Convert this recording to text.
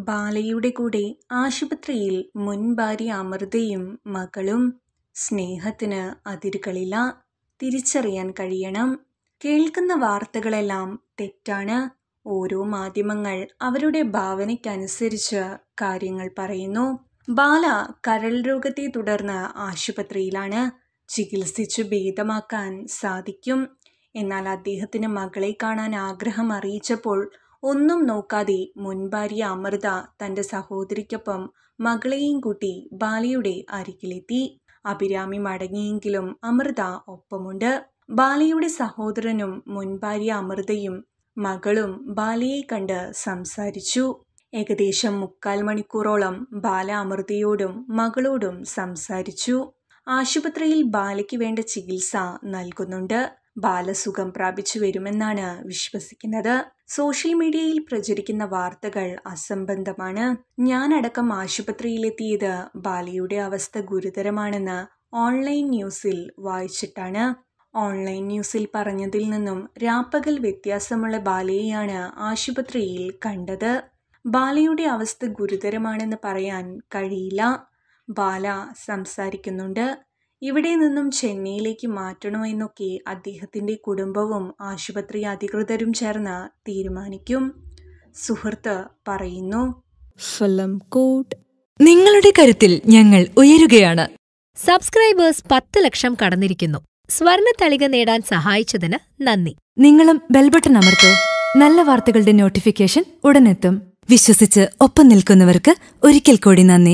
ബാലയുടെ കൂടെ ആശുപത്രിയിൽ മുൻ ഭാര്യ അമൃതയും മകളും സ്നേഹത്തിന് അതിരുകളില്ല തിരിച്ചറിയാൻ കഴിയണം കേൾക്കുന്ന വാർത്തകളെല്ലാം തെറ്റാണ് ഓരോ മാധ്യമങ്ങൾ അവരുടെ ഭാവനയ്ക്കനുസരിച്ച് കാര്യങ്ങൾ പറയുന്നു ബാല കരൾ രോഗത്തെ തുടർന്ന് ആശുപത്രിയിലാണ് ചികിത്സിച്ചു ഭേദമാക്കാൻ സാധിക്കും എന്നാൽ അദ്ദേഹത്തിന് മകളെ കാണാൻ ആഗ്രഹം അറിയിച്ചപ്പോൾ ഒന്നും നോക്കാതെ മുൻ ഭാര്യ അമൃത തന്റെ സഹോദരിക്കൊപ്പം മകളെയും കൂട്ടി ബാലയുടെ അരികിലെത്തി അഭിരാമി മടങ്ങിയെങ്കിലും അമൃത ഒപ്പമുണ്ട് ബാലയുടെ സഹോദരനും മുൻ ഭാര്യ അമൃതയും മകളും ബാലയെ കണ്ട് സംസാരിച്ചു ഏകദേശം മുക്കാൽ മണിക്കൂറോളം ബാല അമൃതയോടും മകളോടും സംസാരിച്ചു ആശുപത്രിയിൽ ബാലയ്ക്ക് വേണ്ട ചികിത്സ നൽകുന്നുണ്ട് ബാല സുഖം പ്രാപിച്ചു വരുമെന്നാണ് വിശ്വസിക്കുന്നത് സോഷ്യൽ മീഡിയയിൽ പ്രചരിക്കുന്ന വാർത്തകൾ അസംബന്ധമാണ് ഞാനടക്കം ആശുപത്രിയിലെത്തിയത് ബാലയുടെ അവസ്ഥ ഗുരുതരമാണെന്ന് ഓൺലൈൻ ന്യൂസിൽ വായിച്ചിട്ടാണ് ഓൺലൈൻ ന്യൂസിൽ പറഞ്ഞതിൽ നിന്നും രാപ്പകൽ വ്യത്യാസമുള്ള ബാലയെയാണ് ആശുപത്രിയിൽ കണ്ടത് ബാലയുടെ അവസ്ഥ ഗുരുതരമാണെന്ന് പറയാൻ കഴിയില്ല ബാല സംസാരിക്കുന്നുണ്ട് ഇവിടെ നിന്നും ചെന്നൈയിലേക്ക് മാറ്റണോ എന്നൊക്കെ അദ്ദേഹത്തിൻ്റെ കുടുംബവും ആശുപത്രി അധികൃതരും ചേർന്ന് തീരുമാനിക്കും സുഹൃത്ത് പറയുന്നു ഫലം കോട്ട് നിങ്ങളുടെ കരുത്തിൽ ഞങ്ങൾ ഉയരുകയാണ് സബ്സ്ക്രൈബേഴ്സ് പത്ത് ലക്ഷം കടന്നിരിക്കുന്നു സ്വർണ തളിക നേടാൻ സഹായിച്ചതിന് നന്ദി നിങ്ങളും ബെൽബട്ടൺ അമർത്തോ നല്ല വാർത്തകളുടെ നോട്ടിഫിക്കേഷൻ ഉടനെത്തും വിശ്വസിച്ച് ഒപ്പം നിൽക്കുന്നവർക്ക് ഒരിക്കൽ കൂടി നന്ദി